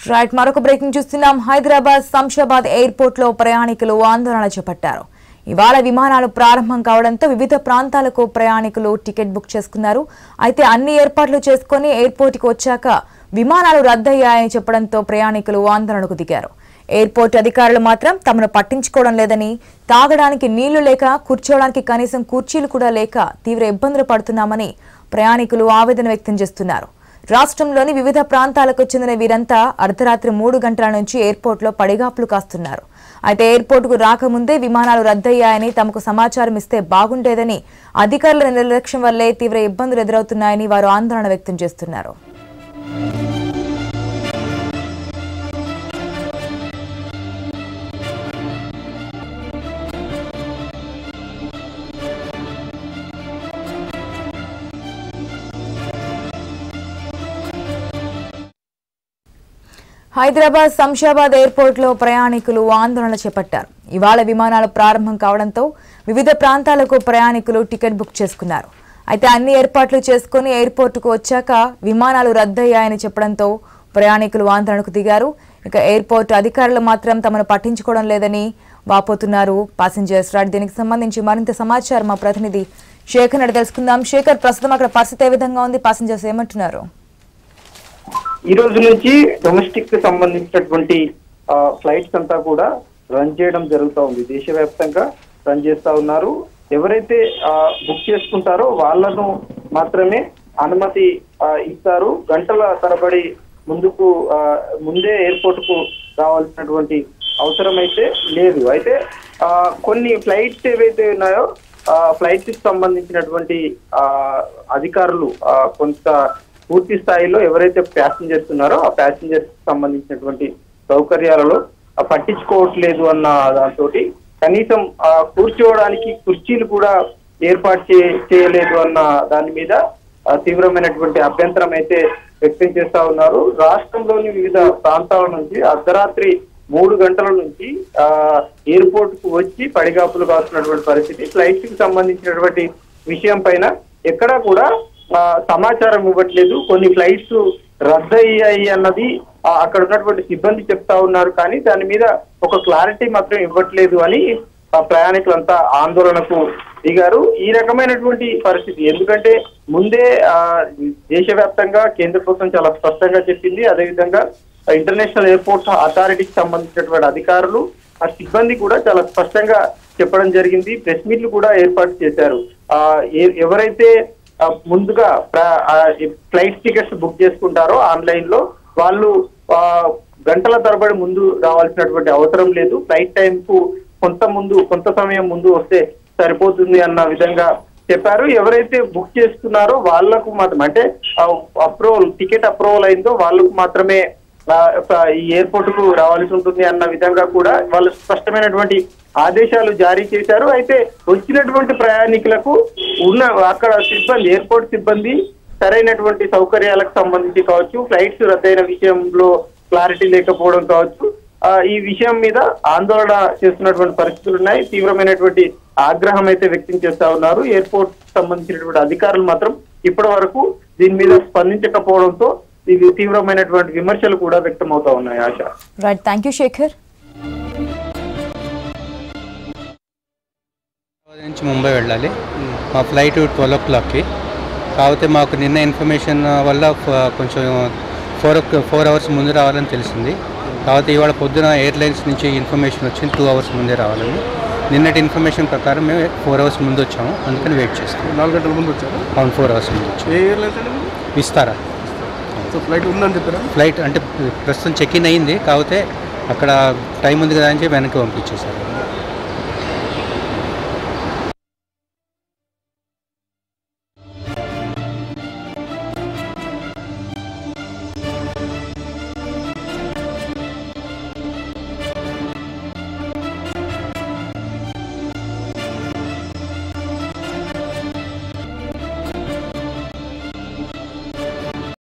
Right మరొక breaking చూస్తున్నాం Hyderabad Shamshabad airport లో ప్రయాణికులు ఆందోళన చేపట్టారు ఇవాళ విమానాలు ప్రారంభం కావడంతో వివిధ ప్రాంతాలకు ప్రయాణికులు టికెట్ బుక్ చేసుకున్నారు అయితే అన్ని ఏర్పాట్లు చేసుకుని ఎయిర్పోర్ట్ కి వచ్చాక విమానాలు రద్దయ్యాయని చెప్పడంతో ప్రయాణికులు ఆందోళనకు దిగారు ఎయిర్పోర్ట్ అధికారులు మాత్రం తమను పట్టించుకోవడం లేదని తాగడానికి నీళ్లు లేక కూర్చోవడానికి కనీసం కుర్చీలు కూడా లేక తీవ్ర ఇబ్బందులు పడుతున్నామని ప్రయాణికులు ఆవేదన వ్యక్తం చేస్తున్నారు రాష్ట్రంలోని వివిధ ప్రాంతాలకు చెందిన వీరంతా అర్ధరాత్రి మూడు గంటల నుంచి ఎయిర్పోర్ట్లో పడిగాపులు కాస్తున్నారు అయితే ఎయిర్పోర్టుకు రాకముందే విమానాలు రద్దయ్యాయని తమకు సమాచారం ఇస్తే బాగుండేదని అధికారుల నిర్లక్ష్యం వల్లే తీవ్ర ఇబ్బందులు ఎదురవుతున్నాయని వారు ఆందోళన వ్యక్తం చేస్తున్నారు హైదరాబాద్ శంషాబాద్ ఎయిర్పోర్ట్ లో ప్రయాణికులు ఆందోళన చేపట్టారు ఇవాళ విమానాలు ప్రారంభం కావడంతో వివిధ ప్రాంతాలకు ప్రయాణికులు టికెట్ బుక్ చేసుకున్నారు అయితే అన్ని ఏర్పాట్లు చేసుకుని ఎయిర్పోర్టుకు వచ్చాక విమానాలు రద్దయ్యాయని చెప్పడంతో ప్రయాణికులు ఆందోళనకు దిగారు ఇక ఎయిర్పోర్ట్ అధికారులు మాత్రం తమను పట్టించుకోవడం లేదని వాపోతున్నారు పాసింజర్స్ రైట్ దీనికి సంబంధించి మరింత సమాచారం మా ప్రతినిధి శేఖర్ నడి తెలుసుకుందాం శేఖర్ ప్రస్తుతం అక్కడ పరిస్థితి ఏ విధంగా ఉంది పాసింజర్స్ ఏమంటున్నారు ఈ రోజు నుంచి డొమెస్టిక్ కి సంబంధించినటువంటి ఫ్లైట్స్ అంతా కూడా రన్ చేయడం జరుగుతూ ఉంది దేశవ్యాప్తంగా రన్ చేస్తా ఉన్నారు ఎవరైతే బుక్ చేసుకుంటారో వాళ్ళను మాత్రమే అనుమతి ఆ, ఇస్తారు గంటల తరబడి ముందుకు ఆ, ముందే ఎయిర్పోర్ట్ కు రావాల్సినటువంటి అవసరం అయితే లేదు అయితే ఆ, కొన్ని ఫ్లైట్స్ ఏవైతే ఉన్నాయో ఆ ఫ్లైట్స్ కి సంబంధించినటువంటి ఆ అధికారులు ఆ, కొంత పూర్తి స్థాయిలో ఎవరైతే ప్యాసింజర్స్ ఉన్నారో ఆ ప్యాసింజర్స్ కి సంబంధించినటువంటి సౌకర్యాలలో ఆ, పట్టించుకోవట్లేదు అన్న దాంతో కనీసం ఆ కూర్చోవడానికి కుర్చీలు కూడా ఏర్పాటు చే- చేయలేదు అన్న దాని మీద ఆ, తీవ్రమైనటువంటి అభ్యంతరం అయితే వ్యక్తం చేస్తా ఉన్నారు రాష్ట్రంలోని వివిధ ప్రాంతాల నుంచి అర్ధరాత్రి మూడు గంటల నుంచి ఆ ఎయిర్పోర్ట్ కు వచ్చి పడిగాపులు కాస్తున్నటువంటి పరిస్థితి ఫ్లైట్స్ కి సంబంధించినటువంటి విషయం పైన ఎక్కడా కూడా ఆ, సమాచారం ఇవ్వట్లేదు కొన్ని ఫ్లైట్స్ రద్దయ్యాయి అన్నది ఆ, అక్కడ ఉన్నటువంటి సిబ్బంది చెప్తా ఉన్నారు కానీ దాని మీద ఒక క్లారిటీ మాత్రం ఇవ్వట్లేదు అని ఆ ప్రయాణికులంతా ఆందోళనకు దిగారు ఈ రకమైనటువంటి పరిస్థితి ఎందుకంటే ముందే ఆ దేశవ్యాప్తంగా కేంద్ర ప్రభుత్వం చాలా స్పష్టంగా చెప్పింది అదేవిధంగా ఇంటర్నేషనల్ ఎయిర్పోర్ట్ అథారిటీకి సంబంధించినటువంటి అధికారులు ఆ సిబ్బంది కూడా చాలా స్పష్టంగా చెప్పడం జరిగింది ప్రెస్ మీట్లు కూడా ఏర్పాటు చేశారు ఆ ఏ- ఎవరైతే ఆ, ముందుగా ఫ్లైట్ టికెట్స్ బుక్ చేసుకుంటారో ఆన్లైన్ లో వాళ్ళు ఆ, గంటల తరబడి ముందు రావాల్సినటువంటి అవసరం లేదు ఫ్లైట్ టైం కు కొంత ముందు కొంత సమయం ముందు వస్తే సరిపోతుంది అన్న విధంగా చెప్పారు ఎవరైతే బుక్ చేసుకున్నారో వాళ్ళకు మాత్రం అంటే అప్రూవల్ టికెట్ అప్రూవల్ అయిందో వాళ్ళకు మాత్రమే ఆ, ఒక ఈ ఎయిర్పోర్ట్ కు రావాల్సి ఉంటుంది అన్న విధంగా కూడా వాళ్ళు స్పష్టమైనటువంటి ఆదేశాలు జారీ చేశారు అయితే వచ్చినటువంటి ప్రయాణికులకు ఉన్న అక్కడ సిబ్బంది ఎయిర్పోర్ట్ సిబ్బంది సరైనటువంటి సౌకర్యాలకు సంబంధించి కావచ్చు ఫ్లైట్స్ రద్దయిన విషయంలో క్లారిటీ లేకపోవడం కావచ్చు ఆ, ఈ విషయం మీద ఆందోళన చేస్తున్నటువంటి పరిస్థితులు ఉన్నాయి తీవ్రమైనటువంటి ఆగ్రహం అయితే వ్యక్తం చేస్తా ఉన్నారు ఎయిర్పోర్ట్ సంబంధించినటువంటి అధికారులు మాత్రం ఇప్పటి వరకు దీని మీద స్పందించకపోవడంతో ఇది తీవ్రమైనటువంటి విమర్శలు కూడా వ్యక్తం అవుతా ఉన్నాయి ఆశ right thank you Shekhar Hyderabad నుంచి ముంబై వెళ్ళాలి మా ఫ్లైట్ ట్వెల్వ్ ఓ క్లాక్కి కాకపోతే మాకు నిన్న ఇన్ఫర్మేషన్ వల్ల ఫ- కొంచెం ఫోర్ ఫోర్ అవర్స్ ముందు రావాలని తెలిసింది కాకపోతే ఇవాళ పొద్దున ఎయిర్లైన్స్ నుంచి ఇన్ఫర్మేషన్ వచ్చింది టూ అవర్స్ ముందే రావాలని నిన్నటి ఇన్ఫర్మేషన్ ప్రకారం మేము ఫోర్ అవర్స్ ముందు వచ్చాము అందుకని వెయిట్ చేస్తాం నాలుగు గంటల ముందు వచ్చారు అవును ఫోర్ అవర్స్ ముందు వచ్చాము ఏ ఎయిర్లైన్స్ అండి మీది? ఇస్తారా సో ఫ్లైట్ ఉందని చెప్పారా ఫ్లైట్ అంటే ప్రస్తుతం చెక్ ఇన్ అయ్యింది కాకపోతే అక్కడ టైం ఉంది కదా అని చెప్పి వెనక్కి పంపించేశారు